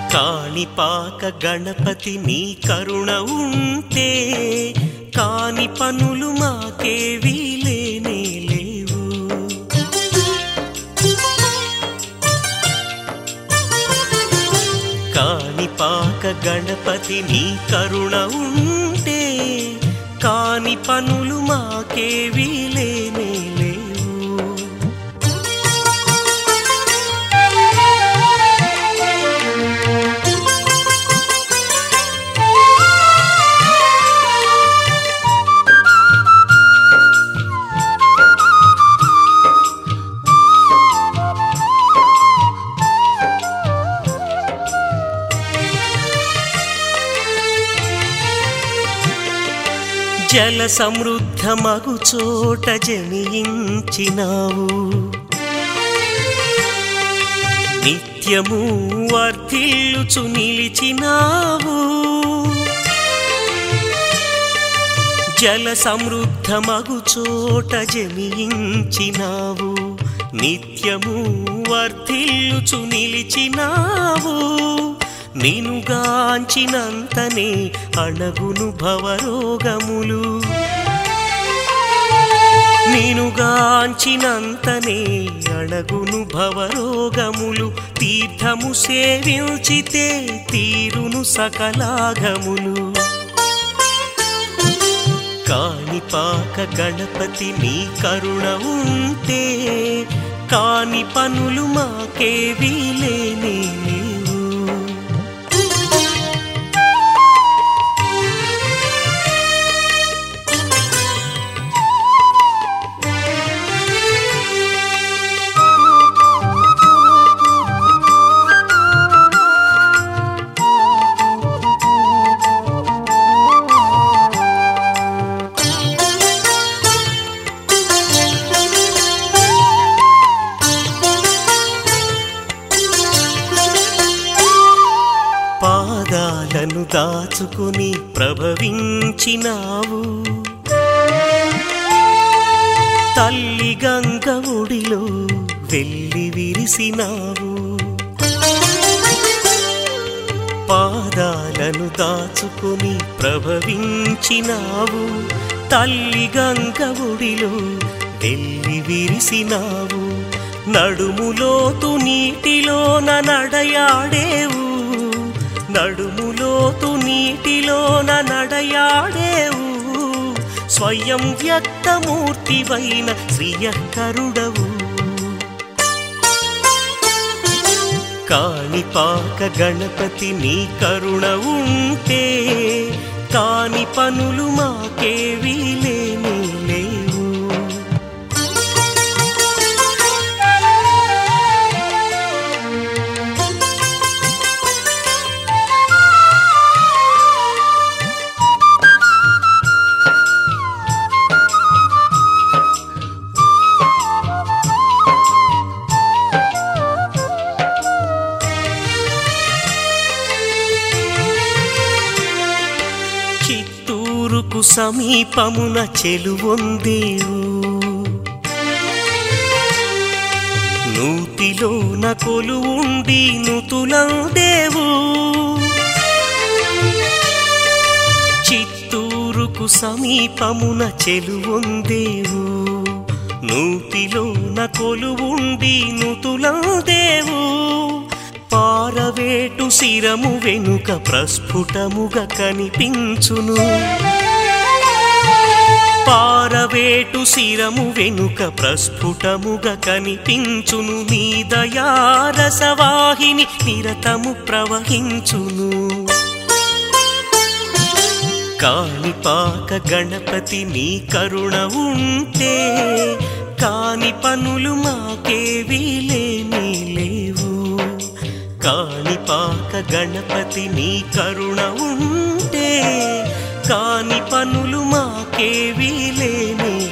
కాణిపాక గణపతి నీ కరుణ ఉంటే కాని పనులు మాకేవీ లేనే లేవు కాణిపాక గణపతి నీ కరుణ ఉంటే కాని పనులు మాకేవీ లేనే లేవు జల సమృద్ధమగు చోట జనించినావు నిత్యము వర్ధిల్లుచు నిలిచినావు జల సమృద్ధమగు చోట జనించినావు నిత్యము వర్ధిల్లుచు నిలిచినావు నినుగాంచినంతనే అణగును భవరోగములు నినుగాంచినంతనే అణగును భవరోగములు తీర్థము సేవించితే తీరును సకలాగములు కాణిపాక గణపతి నీ కరుణ ఉంటే కాని పనులు మాకేవీ లేనే లేవు పాదాలను దాచుకుని ప్రభవించినావు తల్లి గంగ ఒడిలో వెళ్ళి విరిసినావు పాదాలను దాచుకుని ప్రభవించినావు తల్లి గంగ ఒడిలో వెళ్ళి విరిసినావు నడుములోతు నీటిలోన నడయాడేవు నడుములోతు నీటిలోన నడయాడేవు స్వయం వ్యక్తమూర్తివైన శ్రీయకరుడవు కాణిపాక గణపతి నీ కరుణ ఉంటే కాని పనులు మాకేవీ లేనే లేవు చిత్తూరుకు సమీపమున చెలువొందేవు నూతిలోన కొలువుండి నుతులందేవు చిత్తూరుకు సమీపమున చెలువొందేవు నూతిలోన కొలువుండి నుతులందేవు పారవేటు శిరము వెనుక ప్రస్ఫుటముగా కనిపించును పారవేటు శిరము వెనుక ప్రస్ఫుటముగా కనిపించును నీ దయారసవాహిని నిరతము ప్రవహించును కాణిపాక గణపతి నీ కరుణ ఉంటే కాని పనులు మాకేవీ లేనే లేవు కాణిపాక గణపతి నీ కరుణ ఉంటే కాని పనులు మాకేవీ లేనే